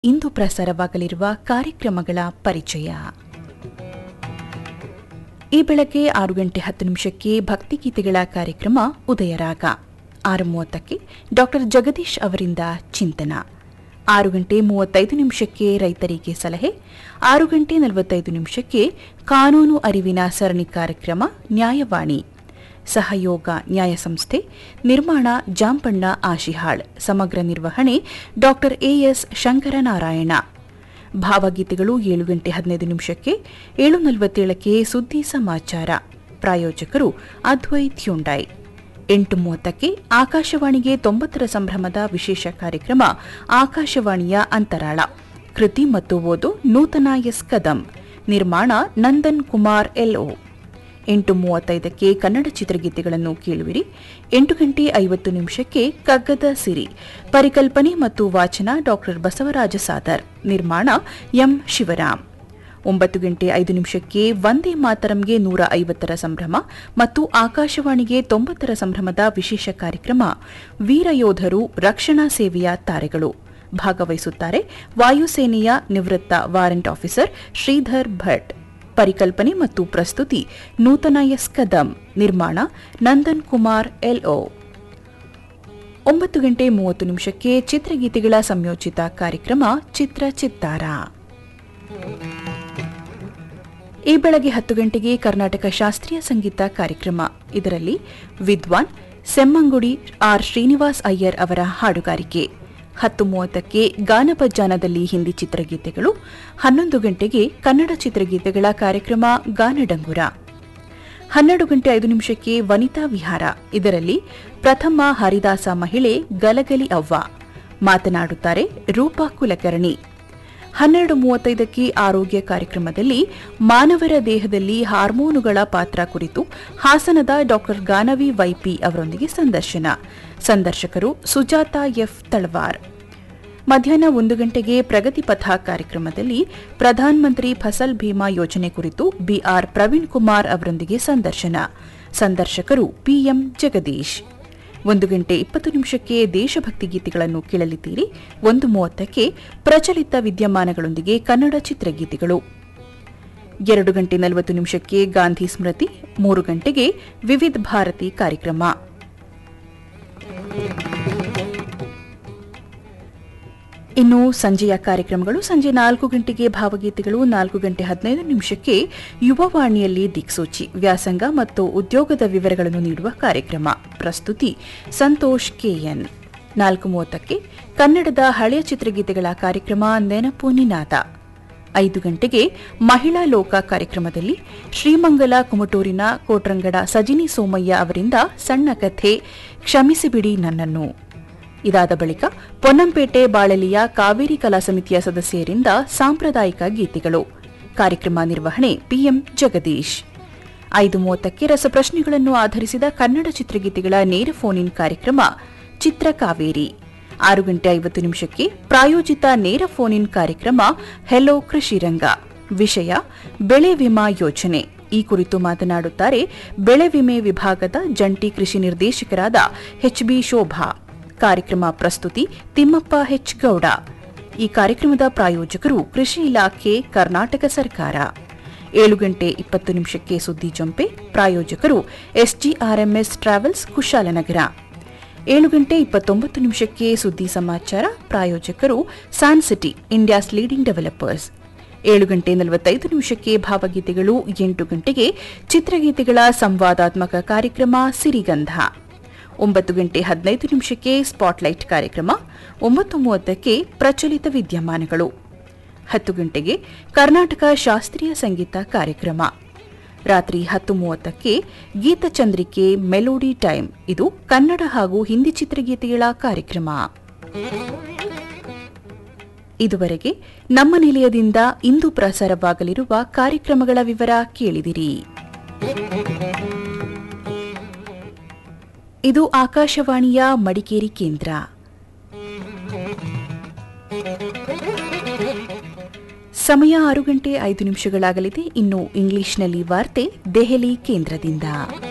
ಇಂದು ಪ್ರಸಾರವಾಗಲಿರುವ ಕಾರ್ಯಕ್ರಮಗಳ ಪರಿಚಯ ಈ ಬೆಳಗ್ಗೆ ಆರು ಗಂಟೆ ಹತ್ತು ನಿಮಿಷಕ್ಕೆ ಭಕ್ತಿಗೀತೆಗಳ ಕಾರ್ಯಕ್ರಮ ಉದಯರಾಗ ಆರು ಮೂವತ್ತಕ್ಕೆ ಡಾಕ್ಟರ್ ಜಗದೀಶ್ ಅವರಿಂದ ಚಿಂತನ ಆರು ಗಂಟೆ ಮೂವತ್ತೈದು ನಿಮಿಷಕ್ಕೆ ರೈತರಿಗೆ ಸಲಹೆ ಆರು ಗಂಟೆ ನಲವತ್ತೈದು ನಿಮಿಷಕ್ಕೆ ಕಾನೂನು ಅರಿವಿನ ಸರಣಿ ಕಾರ್ಯಕ್ರಮ ನ್ಯಾಯವಾಣಿ ಸಹಯೋಗ ನ್ಯಾಯ ಸಂಸ್ಥೆ ನಿರ್ಮಾಣ ಜಾಂಪಣ್ಣ ಆಶಿಹಾಳ್ ಸಮಗ್ರ ನಿರ್ವಹಣೆ ಡಾಕ್ಟರ್ ಎಎಸ್ ಶಂಕರನಾರಾಯಣ ಭಾವಗೀತೆಗಳು ಏಳು ಗಂಟೆ ಹದಿನೈದು ನಿಮಿಷಕ್ಕೆ ಏಳು ನಲವತ್ತೇಳಕ್ಕೆ ಸುದ್ದಿ ಸಮಾಚಾರ ಪ್ರಾಯೋಜಕರು ಅದ್ವೈತ್ ಹ್ಯುಂಡೈ ಎಂಟು ಮೂವತ್ತಕ್ಕೆ ಆಕಾಶವಾಣಿಗೆ ತೊಂಬತ್ತರ ಸಂಭ್ರಮದ ವಿಶೇಷ ಕಾರ್ಯಕ್ರಮ ಆಕಾಶವಾಣಿಯ ಅಂತರಾಳ ಕೃತಿ ಮತ್ತು ಓದು ನೂತನ ಎಸ್ ಕದಂ ನಿರ್ಮಾಣ ನಂದನ್ ಕುಮಾರ್ ಎಲ್ಒ ಎಂಟು ಮೂವತ್ತೈದಕ್ಕೆ ಕನ್ನಡ ಚಿತ್ರಗೀತೆಗಳನ್ನು ಕೇಳುವಿರಿ ಎಂಟು ಗಂಟೆ ಐವತ್ತು ನಿಮಿಷಕ್ಕೆ ಕಗ್ಗದ ಸಿರಿ ಪರಿಕಲ್ಪನೆ ಮತ್ತು ವಾಚನ ಡಾಕ್ಟರ್ ಬಸವರಾಜ ಸಾದರ್ ನಿರ್ಮಾಣ ಎಂ ಶಿವರಾಮ್ ಒಂಬತ್ತು ಗಂಟೆ ಐದು ನಿಮಿಷಕ್ಕೆ ವಂದೇ ಮಾತರಂಗೆ ನೂರ ಐವತ್ತರ ಸಂಭ್ರಮ ಮತ್ತು ಆಕಾಶವಾಣಿಗೆ ತೊಂಬತ್ತರ ಸಂಭ್ರಮದ ವಿಶೇಷ ಕಾರ್ಯಕ್ರಮ ವೀರಯೋಧರು ರಕ್ಷಣಾ ಸೇವೆಯ ತಾರೆಗಳು ಭಾಗವಹಿಸುತ್ತಾರೆ ವಾಯುಸೇನೆಯ ನಿವೃತ್ತ ವಾರೆಂಟ್ ಆಫೀಸರ್ ಶ್ರೀಧರ್ ಭಟ್ ಪರಿಕಲ್ಪನೆ ಮತ್ತು ಪ್ರಸ್ತುತಿ ನೂತನ ಎಸ್ ಕದಂ ನಿರ್ಮಾಣ ನಂದನ್ ಕುಮಾರ್ ಎಲ್ಒ ಒಂಬತ್ತು ಗಂಟೆ ಮೂವತ್ತು ನಿಮಿಷಕ್ಕೆ ಚಿತ್ರಗೀತೆಗಳ ಸಂಯೋಜಿತ ಕಾರ್ಯಕ್ರಮ ಚಿತ್ರ ಚಿತ್ತಾರ ಈ ಬೆಳಗ್ಗೆ ಹತ್ತು ಗಂಟೆಗೆ ಕರ್ನಾಟಕ ಶಾಸ್ತ್ರೀಯ ಸಂಗೀತ ಕಾರ್ಯಕ್ರಮ ಇದರಲ್ಲಿ ವಿದ್ವಾನ್ ಸೆಮ್ಮಂಗುಡಿ ಆರ್ ಶ್ರೀನಿವಾಸ್ ಅಯ್ಯರ್ ಅವರ ಹಾಡುಗಾರಿಕೆ ಹತ್ತು ಮೂವತ್ತಕ್ಕೆ ಗಾನಪಜ್ಜಾನದಲ್ಲಿ ಹಿಂದಿ ಚಿತ್ರಗೀತೆಗಳು ಹನ್ನೊಂದು ಗಂಟೆಗೆ ಕನ್ನಡ ಚಿತ್ರಗೀತೆಗಳ ಕಾರ್ಯಕ್ರಮ ಗಾನಡಂಗುರ ಹನ್ನೆರಡು ಗಂಟೆ ಐದು ನಿಮಿಷಕ್ಕೆ ವನಿತಾ ವಿಹಾರ ಇದರಲ್ಲಿ ಪ್ರಥಮ ಹರಿದಾಸ ಮಹಿಳೆ ಗಲಗಲಿ ಅವ್ವ ಮಾತನಾಡುತ್ತಾರೆ ರೂಪಾ ಕುಲಕರ್ಣಿ ಹನ್ನೆರಡು ಮೂವತ್ತೈದಕ್ಕೆ ಆರೋಗ್ಯ ಕಾರ್ಯಕ್ರಮದಲ್ಲಿ ಮಾನವರ ದೇಹದಲ್ಲಿ ಹಾರ್ಮೋನುಗಳ ಪಾತ್ರ ಕುರಿತು ಹಾಸನದ ಡಾಕ್ಟರ್ ಗಾನವಿ ವೈಪಿ ಅವರೊಂದಿಗೆ ಸಂದರ್ಶನ ಸಂದರ್ಶಕರು ಸುಜಾತ ಎಫ್ ತಳವಾರ್ ಮಧ್ಯಾಹ್ನ ಒಂದು ಗಂಟೆಗೆ ಪ್ರಗತಿ ಪಥ ಕಾರ್ಯಕ್ರಮದಲ್ಲಿ ಪ್ರಧಾನಮಂತ್ರಿ ಫಸಲ್ ಭೀಮಾ ಯೋಜನೆ ಕುರಿತು ಬಿಆರ್ ಪ್ರವೀಣ್ ಕುಮಾರ್ ಅವರೊಂದಿಗೆ ಸಂದರ್ಶನ ಸಂದರ್ಶಕರು ಪಿಎಂ ಜಗದೀಶ್ ಒಂದು ಗಂಟೆ ಇಪ್ಪತ್ತು ನಿಮಿಷಕ್ಕೆ ದೇಶಭಕ್ತಿ ಗೀತೆಗಳನ್ನು ಕೇಳಲಿದ್ದೀರಿ ಒಂದು ಮೂವತ್ತಕ್ಕೆ ಪ್ರಚಲಿತ ವಿದ್ಯಮಾನಗಳೊಂದಿಗೆ ಕನ್ನಡ ಚಿತ್ರಗೀತೆಗಳು ಎರಡು ಗಂಟೆ ನಲವತ್ತು ನಿಮಿಷಕ್ಕೆ ಗಾಂಧಿ ಸ್ಮೃತಿ ಮೂರು ಗಂಟೆಗೆ ವಿವಿಧ ಭಾರತಿ ಕಾರ್ಯಕ್ರಮ ಇನ್ನು ಸಂಜೆಯ ಕಾರ್ಯಕ್ರಮಗಳು ಸಂಜೆ ನಾಲ್ಕು ಗಂಟೆಗೆ ಭಾವಗೀತೆಗಳು ನಾಲ್ಕು ಗಂಟೆ ಹದಿನೈದು ನಿಮಿಷಕ್ಕೆ ಯುವವಾಣಿಯಲ್ಲಿ ದಿಕ್ಸೂಚಿ ವ್ಯಾಸಂಗ ಮತ್ತು ಉದ್ಯೋಗದ ವಿವರಗಳನ್ನು ನೀಡುವ ಕಾರ್ಯಕ್ರಮ ಪ್ರಸ್ತುತಿ ಸಂತೋಷ್ ಕೆಎನ್ ನಾಲ್ಕು ಮೂವತ್ತಕ್ಕೆ ಕನ್ನಡದ ಹಳೆಯ ಚಿತ್ರಗೀತೆಗಳ ಕಾರ್ಯಕ್ರಮ ನೆನಪು ನಿನಾದ ಐದು ಗಂಟೆಗೆ ಮಹಿಳಾ ಲೋಕ ಕಾರ್ಯಕ್ರಮದಲ್ಲಿ ಶ್ರೀಮಂಗಲ ಕುಮಟೂರಿನ ಕೋಟ್ರಂಗಡ ಸಜಿನಿ ಸೋಮಯ್ಯ ಅವರಿಂದ ಸಣ್ಣ ಕಥೆ ಕ್ಷಮಿಸಿಬಿಡಿ ನನ್ನನ್ನು ಇದಾದ ಬಳಿಕ ಪೊನ್ನಂಪೇಟೆ ಬಾಳಲಿಯ ಕಾವೇರಿ ಕಲಾ ಸಮಿತಿಯ ಸದಸ್ಯರಿಂದ ಸಾಂಪ್ರದಾಯಿಕ ಗೀತೆಗಳು ಕಾರ್ಯಕ್ರಮ ನಿರ್ವಹಣೆ ಪಿಎಂ ಜಗದೀಶ್ ಐದು ಮೂವತ್ತಕ್ಕೆ ರಸಪ್ರಶ್ನೆಗಳನ್ನು ಆಧರಿಸಿದ ಕನ್ನಡ ಚಿತ್ರಗೀತೆಗಳ ನೇರ ಫೋನ್ ಇನ್ ಕಾರ್ಯಕ್ರಮ ಚಿತ್ರಕಾವೇರಿ ಆರು ಗಂಟೆ ಐವತ್ತು ನಿಮಿಷಕ್ಕೆ ಪ್ರಾಯೋಜಿತ ನೇರ ಫೋನ್ ಇನ್ ಕಾರ್ಯಕ್ರಮ ಹೆಲೋ ಕೃಷಿರಂಗ ವಿಷಯ ಬೆಳೆ ವಿಮಾ ಯೋಜನೆ ಈ ಕುರಿತು ಮಾತನಾಡುತ್ತಾರೆ ಬೆಳೆ ವಿಮೆ ವಿಭಾಗದ ಜಂಟಿ ಕೃಷಿ ನಿರ್ದೇಶಕರಾದ ಎಚ್ಬಿ ಶೋಭಾ ಕಾರ್ಯಕ್ರಮ ಪ್ರಸ್ತುತಿ ತಿಮ್ಮಪ್ಪ ಹೆಚ್ ಗೌಡ ಈ ಕಾರ್ಯಕ್ರಮದ ಪ್ರಾಯೋಜಕರು ಕೃಷಿ ಇಲಾಖೆ ಕರ್ನಾಟಕ ಸರ್ಕಾರ ಏಳು ಗಂಟೆ ಇಪ್ಪತ್ತು ನಿಮಿಷಕ್ಕೆ ಸುದ್ದಿ ಜಂಪೆ ಪ್ರಾಯೋಜಕರು ಎಸ್ಜಿಆರ್ಎಂಎಸ್ ಟ್ರಾವೆಲ್ಸ್ ಕುಶಾಲನಗರ ಏಳು ಗಂಟೆ ಇಪ್ಪತ್ತೊಂಬತ್ತು ನಿಮಿಷಕ್ಕೆ ಸುದ್ದಿ ಸಮಾಚಾರ ಪ್ರಾಯೋಜಕರು ಸ್ಯಾನ್ಸಿಟಿ ಇಂಡಿಯಾಸ್ ಲೀಡಿಂಗ್ ಡೆವಲಪರ್ಸ್ ಏಳು ಗಂಟೆ ನಲವತ್ತೈದು ನಿಮಿಷಕ್ಕೆ ಭಾವಗೀತೆಗಳು ಎಂಟು ಗಂಟೆಗೆ ಚಿತ್ರಗೀತೆಗಳ ಸಂವಾದಾತ್ಮಕ ಕಾರ್ಯಕ್ರಮ ಸಿರಿಗಂಧ ಒಂಬತ್ತು ಗಂಟೆ ಹದಿನೈದು ನಿಮಿಷಕ್ಕೆ ಸ್ಪಾಟ್ಲೈಟ್ ಕಾರ್ಯಕ್ರಮ ಒಂಬತ್ತು ಮೂವತ್ತಕ್ಕೆ ಪ್ರಚಲಿತ ವಿದ್ಯಮಾನಗಳು ಹತ್ತು ಗಂಟೆಗೆ ಕರ್ನಾಟಕ ಶಾಸ್ತ್ರೀಯ ಸಂಗೀತ ಕಾರ್ಯಕ್ರಮ ರಾತ್ರಿ ಹತ್ತು ಮೂವತ್ತಕ್ಕೆ ಗೀತಚಂದ್ರಿಕೆ ಮೆಲೋಡಿ ಟೈಮ್ ಇದು ಕನ್ನಡ ಹಾಗೂ ಹಿಂದಿ ಚಿತ್ರಗೀತೆಗಳ ಕಾರ್ಯಕ್ರಮ ಇದುವರೆಗೆ ನಮ್ಮ ನಿಲಯದಿಂದ ಇಂದು ಪ್ರಸಾರವಾಗಲಿರುವ ಕಾರ್ಯಕ್ರಮಗಳ ವಿವರ ಕೇಳಿದಿರಿ ಇದು ಆಕಾಶವಾಣಿಯ ಮಡಿಕೇರಿ ಕೇಂದ್ರ ಸಮಯ ಆರು ಗಂಟೆ ಐದು ನಿಮಿಷಗಳಾಗಲಿದೆ ಇನ್ನು ಇಂಗ್ಲಿಷ್ನಲ್ಲಿ ವಾರ್ತೆ ದೆಹಲಿ ಕೇಂದ್ರದಿಂದ